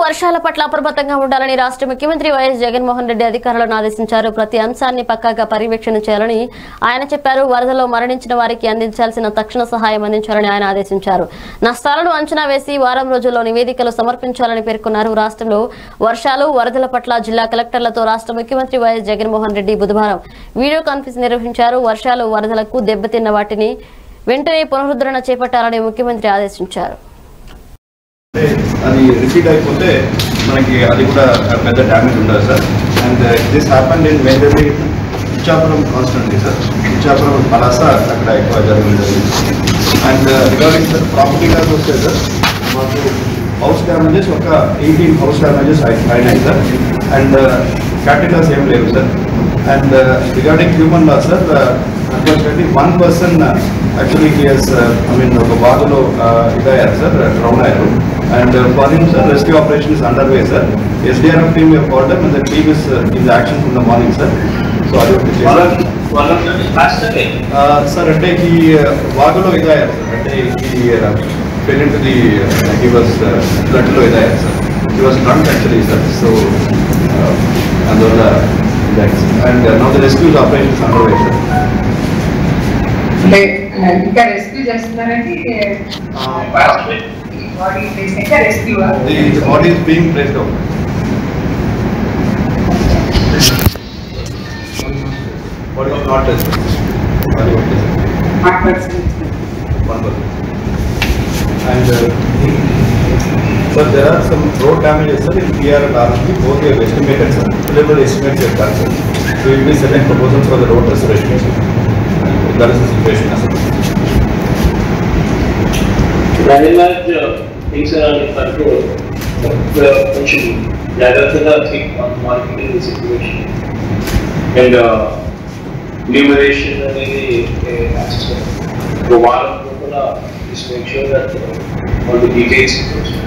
వర్షాల పట్ల అప్రమత్తంగా ఉండాలని రాష్ట్ర ముఖ్యమంత్రి వైఎస్ జగన్మోహన్ రెడ్డి అధికారులను ఆదేశించారు ప్రతి అంశాన్ని పక్కాగా పర్యవేక్షణ చేయాలని ఆయన చెప్పారు వరదలో మరణించిన వారికి అందించాల్సిన తక్షణ సహాయం అందించాలని ఆయన ఆదేశించారు నష్టాలను అంచనా వేసి వారం రోజుల్లో నివేదికలు సమర్పించాలని పేర్కొన్నారు రాష్ట్రంలో వర్షాలు వరదల పట్ల జిల్లా కలెక్టర్లతో రాష్ట్ర ముఖ్యమంత్రి వైఎస్ జగన్మోహన్ రెడ్డి బుధవారం వీడియో కాన్ఫరెన్స్ నిర్వహించారు వర్షాలు వరదలకు దెబ్బతిన్న వాటిని వెంటనే పునరుద్ధరణ చేపట్టాలని ముఖ్యమంత్రి ఆదేశించారు అంటే అది రిపీట్ అయిపోతే మనకి అది కూడా పెద్ద డ్యామేజ్ ఉండదు sir and this happen in majorly Ichchapuram constantly sir Ichchapuram Palasa అక్కడ ఎక్కువ జరిగింది and regarding sir property damage వస్తే సార్ మాకు హౌస్ డ్యామేజెస్ ఒక ఎయిటీన్ హౌస్ డ్యామేజెస్ అయినాయి సార్ అండ్ క్యాపిటల్స్ ఏం లేవు sir and regarding human loss sir unfortunately one person actually here's I mean ఒక బాధలో ఇదయ్యారు సార్ డ్రౌన్ అయ్యారు and for him sir rescue operation is under way sir SDRF team called and the team is in action from the morning sir so అది ఒకటి sir అంటే ఈ వాగులో ఇదయ్యారు sir అంటే ఈ fail to the he was ఫ్లడ్లో ఇదయ్యారు sir he was drunk actually sir so అందువల్ల ఇదయ్యారు sir and now the rescues operations under way sir అంటే ఇంకా రెస్క్యూ చేస్తున్నారండి బాడీ ఇంకా rescue The, the body is being placed out. Body is not tested. Body was tested. మాట్లాడుతుంది One person. And uh, sir, there are some road damages, sir, in PR and RSP, both we have estimated, sir. Preliminary estimates we have done, sir. So we will be sending proposals for the road restoration, sir. That is the situation, sir. very much uh, things are under control. But uh, కొంచెం జాగ్రత్తగా think on monitoring the situation. And uh, numeration అనేది ఒక వారం లోపల just make sure that uh, all the details